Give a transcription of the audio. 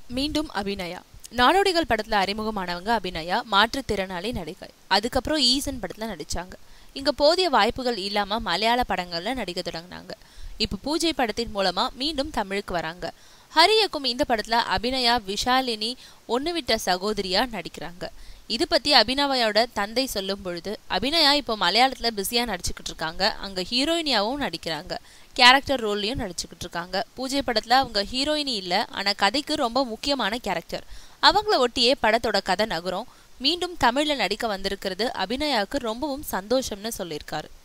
மீண்டும் அபிநயா நாடோடிகள் படத்துல அறிமுகமானவங்க அபிநயா மாற்றுத்திறனாளி நடிகை அதுக்கப்புறம் ஈசன் படத்துல நடிச்சாங்க இங்க போதிய வாய்ப்புகள் இல்லாம மலையாள படங்கள்ல நடிக்க தொடங்கினாங்க இப்ப பூஜை படத்தின் மூலமா மீண்டும் தமிழுக்கு வராங்க ஹரி இயக்கும் இந்த படத்துல அபிநயா விஷாலினி ஒண்ணு விட்ட சகோதரியா நடிக்கிறாங்க இது பத்தி அபிநயாவோட தந்தை சொல்லும் பொழுது அபிநயா இப்போ மலையாளத்துல பிஸியா நடிச்சுக்கிட்டு இருக்காங்க அங்க ஹீரோயினியாவும் நடிக்கிறாங்க கேரக்டர் ரோல்லையும் நடிச்சுக்கிட்டு இருக்காங்க பூஜை படத்துல அவங்க ஹீரோயினி இல்ல ஆனா கதைக்கு ரொம்ப முக்கியமான கேரக்டர் அவங்கள ஒட்டியே படத்தோட கதை நகரும் மீண்டும் தமிழ்ல நடிக்க வந்திருக்கிறது அபிநயாவுக்கு ரொம்பவும் சந்தோஷம்னு சொல்லியிருக்காரு